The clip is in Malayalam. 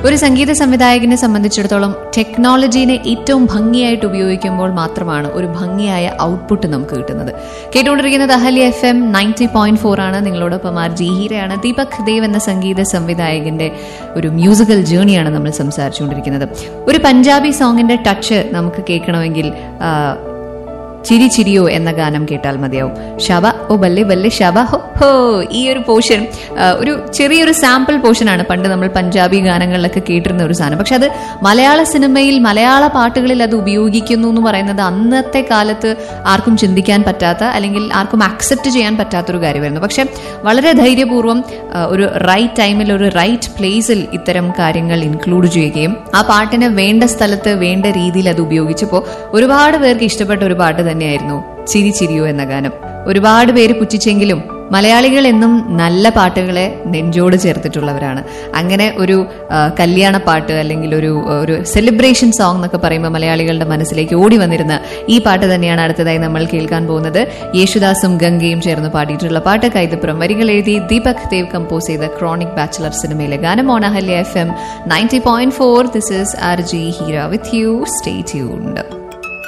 ഒരു സംഗീത സംവിധായകനെ സംബന്ധിച്ചിടത്തോളം ടെക്നോളജീനെ ഏറ്റവും ഭംഗിയായിട്ട് ഉപയോഗിക്കുമ്പോൾ മാത്രമാണ് ഒരു ഭംഗിയായ ഔട്ട്പുട്ട് നമുക്ക് കിട്ടുന്നത് കേട്ടുകൊണ്ടിരിക്കുന്നത് Ahalya F M ninety point four ആണ് നിങ്ങളോടൊപ്പം ആർ ജി ഹീരയാണ് ദീപക് ദേവ് എന്ന സംഗീത സംവിധായകന്റെ ഒരു മ്യൂസിക്കൽ ജേണിയാണ് നമ്മൾ സംസാരിച്ചുകൊണ്ടിരിക്കുന്നത് ഒരു പഞ്ചാബി സോങ്ങിന്റെ ടച്ച് നമുക്ക് കേൾക്കണമെങ്കിൽ ആ, ചിരി ചിരിയോ എന്ന ഗാനം കേട്ടാൽ മതിയാവും ഷബ ഓ ബല്ലെ ബല്ലെ ഷബ ഹോ ഹോ ഈ ഒരു പോർഷൻ ഒരു ചെറിയൊരു സാമ്പിൾ പോർഷനാണ് പണ്ട് നമ്മൾ പഞ്ചാബി ഗാനങ്ങളിലൊക്കെ കേട്ടിരുന്ന ഒരു സാധനം പക്ഷെ അത് മലയാള സിനിമയിൽ മലയാള പാട്ടുകളിൽ അത് ഉപയോഗിക്കുന്നു എന്ന് പറയുന്നത് അന്നത്തെ കാലത്ത് ആർക്കും ചിന്തിക്കാൻ പറ്റാത്ത അല്ലെങ്കിൽ ആർക്കും അക്സെപ്റ്റ് ചെയ്യാൻ പറ്റാത്തൊരു കാര്യമായിരുന്നു പക്ഷെ വളരെ ധൈര്യപൂർവ്വം ആ, ഒരു റൈറ്റ് ടൈമിൽ ഒരു റൈറ്റ് പ്ലേസിൽ ഇത്തരം കാര്യങ്ങൾ ഇൻക്ലൂഡ് ചെയ്യുകയും ആ പാട്ടിനെ വേണ്ട സ്ഥലത്ത് വേണ്ട രീതിയിൽ അത് ഉപയോഗിച്ചപ്പോൾ ഒരുപാട് പേർക്ക് ഇഷ്ടപ്പെട്ട ഒരു പാട്ട് തന്നെയായിരുന്നു ചിരി ചിരിയോ എന്ന ഗാനം ഒരുപാട് പേര് പുച്ഛിച്ചെങ്കിലും മലയാളികൾ എന്നും നല്ല പാട്ടുകളെ നെഞ്ചോട് ചേർത്തിട്ടുള്ളവരാണ് അങ്ങനെ ഒരു ആ, കല്യാണ പാട്ട് അല്ലെങ്കിൽ ഒരു ഒരു സെലിബ്രേഷൻ സോങ് എന്നൊക്കെ പറയുമ്പോൾ മലയാളികളുടെ മനസ്സിലേക്ക് ഓടി വന്നിരുന്ന ഈ പാട്ട് തന്നെയാണ് അടുത്തതായി നമ്മൾ കേൾക്കാൻ പോകുന്നത് യേശുദാസും ഗംഗയും ചേർന്ന് പാടിയിട്ടുള്ള പാട്ട് കൈതപ്പുറം വരികൾ എഴുതി ദീപക് ദേവ് കമ്പോസ് ചെയ്ത ക്രോണിക് ബാച്ചിലർ സിനിമയിലെ ഗാനം on Ahalya F M ninety point four this is R J Heera with you stay tuned